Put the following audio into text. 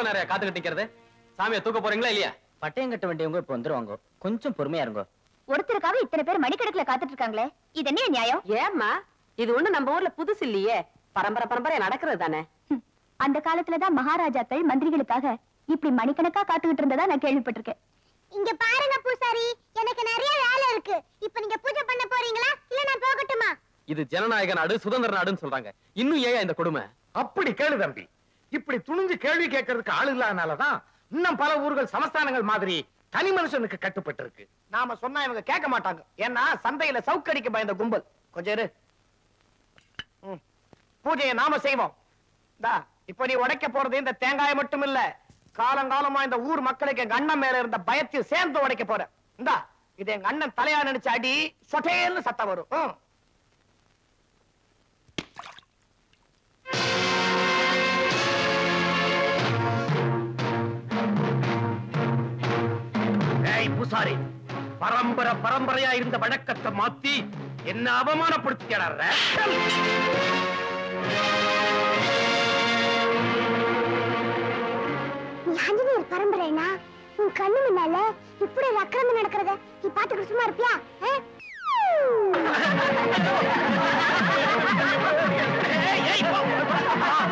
நேரம் காத்துக்கிட்டு நிக்கிறது சாமியை தூக்க போறீங்களா இல்லையா பட்டயம் கட்ட வேண்டியவங்க இப்ப வந்துருவாங்க கொஞ்சம் பொறுமையா இருங்க ஒருத்தருக்காக இத்தனை பேர் மணிக்கணக்குல காத்துட்டு இருக்காங்களே இது என்ன நியாயம் ஏம்மா இது ஒண்ணு நம்ம ஊர்ல புதுசு இல்லையே பரம்பரை பரம்பரை நடக்கிறது தானே ஹம், அந்த காலத்துலதான் மகாராஜாக்கள் மந்திரிகளுக்காக இப்படி மணிக்கணக்கா காத்துக்கிட்டு இருந்ததா நான் கேள்விப்பட்டிருக்கேன் இங்க பாருங்க பூசாரி எனக்கு நிறைய வேலை இருக்கு இப்ப நீங்க பூஜை பண்ண போறீங்களா இல்ல நான் போகட்டுமா இது ஜனநாயக நாடு சுதந்திர நாடுன்னு சொல்றாங்க இன்னும் ஏன் இந்த கொடுமை அப்படி கேளு தம்பி இப்படி துணிஞ்சு கேள்வி கேட்கறதுக்கு ஆள் இல்லாதனாலதான் இன்னும் பல ஊர்கள் சமஸ்தானங்கள் மாதிரி தனி மனுஷனுக்கு கட்டுப்பட்டு இருக்கு நாம சொன்னா இவங்க கேட்க மாட்டாங்க ஏன்னா சந்தையில சவுக்கடிக்க பயந்த கும்பல் கொஞ்சம் இரு ம். பூஜையை நாம செய்வோம் இந்தா இப்ப நீ உடைக்க போறது இந்த தேங்காயை மட்டும் இல்ல காலங்காலமா இந்த ஊர் மக்களுக்கு எங்க அண்ணன் மேல இருந்த பயத்தையும் சேர்ந்து உடைக்க போற இந்தா இது எங்க அண்ணன் தலையா நினைச்சு அடி சொட்டேன்னு சத்தம் வரும் ம். ஏய் பூசாரி பரம்பரை பரம்பரையா இருந்த வழக்கத்தை மாத்தி என்ன அவமானப்படுத்திக்கிறார நீ ஆஞ்சநேயர் பரம்பரைனா உன் கண்ணு முன்னால இப்படி ஒரு அக்கிரமம் நடக்கிறத நீ பாத்துக்கிட்டு சும்மா இருப்பியா ஆ? ஏய், ஏய், போ.